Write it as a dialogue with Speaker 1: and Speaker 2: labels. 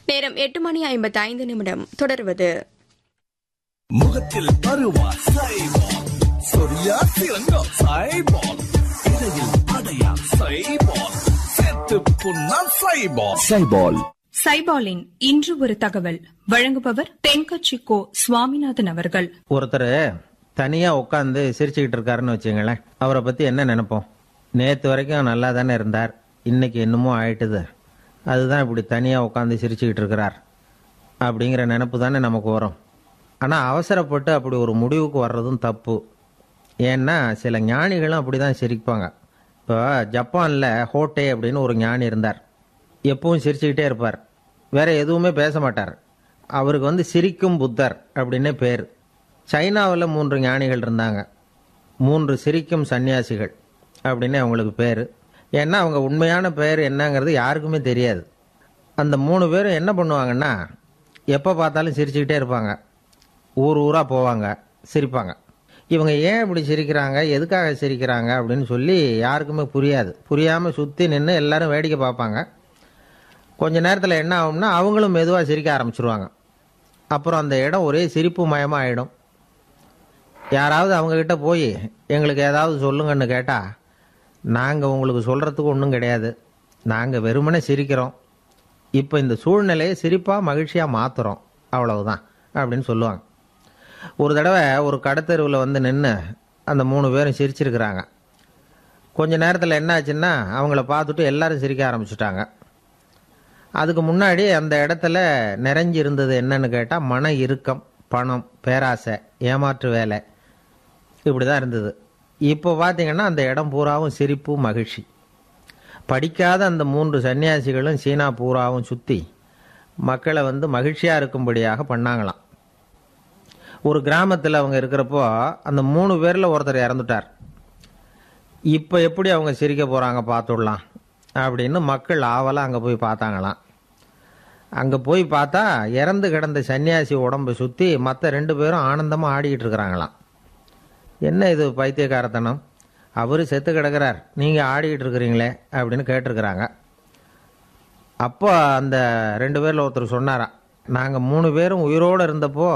Speaker 1: நேரம் எட்டு மணி ஐம்பத்தி ஐந்து நிமிடம் தொடர்வது
Speaker 2: முகத்தில் அருவா சைபால் சொரியா சிறங்கா சைபால் இடையில் அடையா சைபால் செத்து புண்ணா சைபால் சைபால்
Speaker 3: சைபாலின் இன்று ஒரு தகவல் வழங்குபவர் தென்கட்சி கோ சுவாமிநாதன் அவர்கள்
Speaker 4: ஒருத்தர் தனியா உட்காந்து சிரிச்சுக்கிட்டு இருக்காருன்னு வச்சுங்களேன் அவரை பத்தி என்ன நினைப்போம் நேத்து வரைக்கும் நல்லா தானே இருந்தார் இன்னைக்கு என்னமோ ஆயிட்டுது அதுதான் இப்படி தனியா உட்காந்து சிரிச்சுக்கிட்டு இருக்கிறார் அப்படிங்கிற நினப்பு தானே நமக்கு வரும் ஆனா அவசரப்பட்டு அப்படி ஒரு முடிவுக்கு வர்றதும் தப்பு ஏன்னா சில ஞானிகளும் அப்படிதான் சிரிப்பாங்க இப்போ ஜப்பான்ல ஹோட்டே அப்படின்னு ஒரு ஞானி இருந்தார் எப்பவும் சிரிச்சுக்கிட்டே இருப்பார் வேற எதுவுமே பேச மாட்டார் அவருக்கு வந்து சிரிக்கும் புத்தர் அப்படின்னே பேர் சைனாவில் மூன்று ஞானிகள் இருந்தாங்க மூன்று சிரிக்கும் சன்னியாசிகள் அப்படின்னு அவங்களுக்கு பேர் ஏன்னா அவங்க உண்மையான பெயர் என்னங்கிறது யாருக்குமே தெரியாது அந்த மூணு பேரும் என்ன பண்ணுவாங்கன்னா எப்போ பார்த்தாலும் சிரிச்சுக்கிட்டே இருப்பாங்க ஊர் ஊராக போவாங்க சிரிப்பாங்க இவங்க ஏன் இப்படி சிரிக்கிறாங்க எதுக்காக சிரிக்கிறாங்க அப்படின்னு சொல்லி யாருக்குமே புரியாது புரியாமல் சுற்றி நின்று எல்லாரும் வேடிக்கை பார்ப்பாங்க கொஞ்ச நேரத்தில் என்ன ஆகும்னா அவங்களும் மெதுவாக சிரிக்க ஆரம்பிச்சிருவாங்க அப்புறம் அந்த இடம் ஒரே சிரிப்பு மயமாக ஆகிடும் யாராவது அவங்கக்கிட்ட போய் எங்களுக்கு ஏதாவது சொல்லுங்கன்னு கேட்டால் நாங்கள் உங்களுக்கு சொல்கிறதுக்கு ஒன்றும் கிடையாது நாங்கள் வெறுமனே சிரிக்கிறோம் இப்போ இந்த சூழ்நிலையை சிரிப்பாக மகிழ்ச்சியாக மாற்றுறோம் அவ்வளவுதான் அப்படின்னு சொல்லுவாங்க ஒரு தடவை ஒரு கடத்தெருவில் வந்து நின்று அந்த மூணு பேரும் சிரிச்சிருக்கிறாங்க கொஞ்ச நேரத்தில் என்ன ஆச்சுன்னா அவங்கள பார்த்துட்டு எல்லாரும் சிரிக்க ஆரம்பிச்சிட்டாங்க அதுக்கு முன்னாடி அந்த இடத்துல நிறைஞ்சு இருந்தது என்னன்னு கேட்டால் மன இறுக்கம் பணம் பேராசை ஏமாற்று வேலை இப்படி தான் இருந்தது இப்போ பார்த்தீங்கன்னா அந்த இடம் பூராவும் சிரிப்பு மகிழ்ச்சி படிக்காத அந்த மூன்று சன்னியாசிகளும் சீனா பூராவும் சுற்றி மக்களை வந்து மகிழ்ச்சியாக இருக்கும்படியாக பண்ணாங்களாம் ஒரு கிராமத்தில் அவங்க இருக்கிறப்போ அந்த மூணு பேரில் ஒருத்தர் இறந்துட்டார் இப்போ எப்படி அவங்க சிரிக்க போகிறாங்க பார்த்துடலாம் அப்படின்னு மக்கள் ஆவலாக அங்கே போய் பார்த்தாங்களாம் அங்கே போய் பார்த்தா இறந்து கிடந்த சன்னியாசி உடம்பை சுற்றி மற்ற ரெண்டு பேரும் ஆனந்தமாக ஆடிக்கிட்டு இருக்கிறாங்களாம் என்ன இது பைத்தியக்காரத்தனம் அவர் செத்து கிடக்கிறார் நீங்கள் ஆடிக்கிட்டு இருக்கிறீங்களே அப்படின்னு கேட்டிருக்கிறாங்க அப்போ அந்த ரெண்டு பேரில் ஒருத்தர் சொன்னாராம் நாங்கள் மூணு பேரும் உயிரோடு இருந்தப்போ